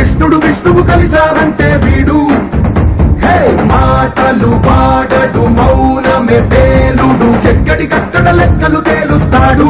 కృష్ణుడు విష్ణువు కలిశారంటే వీడు హే మాటలు పాడడు మౌనమే పేలుడు ఎక్కడికక్కడ లెక్కలు తేలుస్తాడు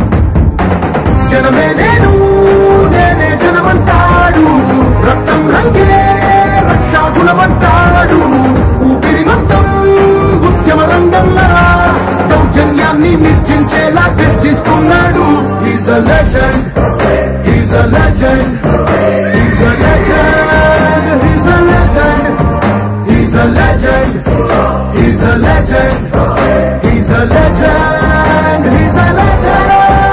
జనమే నేను నేనే జనమంటాడు రక్తం రంగే రక్షాగుణమంటాడు ఊపిరి మొత్తం ఉద్యమ రంగంలా దౌర్జన్యాన్ని నిర్చించేలా గర్జిస్తున్నాడు is a legend is a legend is a legend is a legend is a legend is a legend is a legend is a legend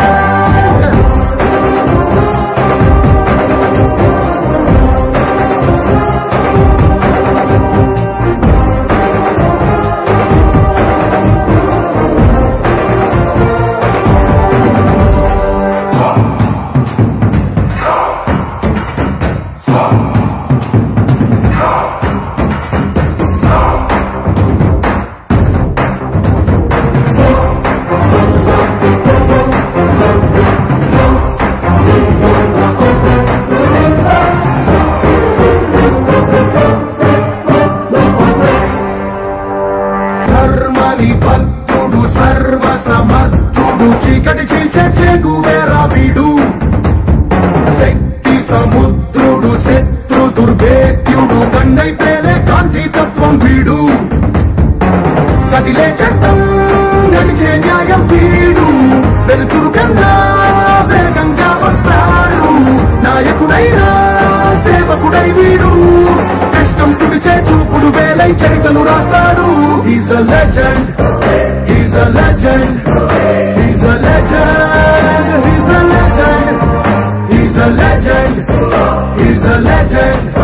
ధర్మని భక్తుడు సర్వ సమర్థుడు చీకటి చీల్చే చేగువేరా వీడు శక్తి సముద్రుడు శత్రు దుర్భేద్యుడు కన్నై పేలే కాంతి తత్వం వీడు కదిలే చట్టం నడిచే న్యాయం వీడు వెలుతురు కన్నా వేగంగా వస్తాడు నాయకుడైనా సేవకుడై వీడు కష్టం తుడిచే చూపుడు వేలై చరితలు రాస్తాడు is a legend is a legend is a legend is a legend is a legend is a legend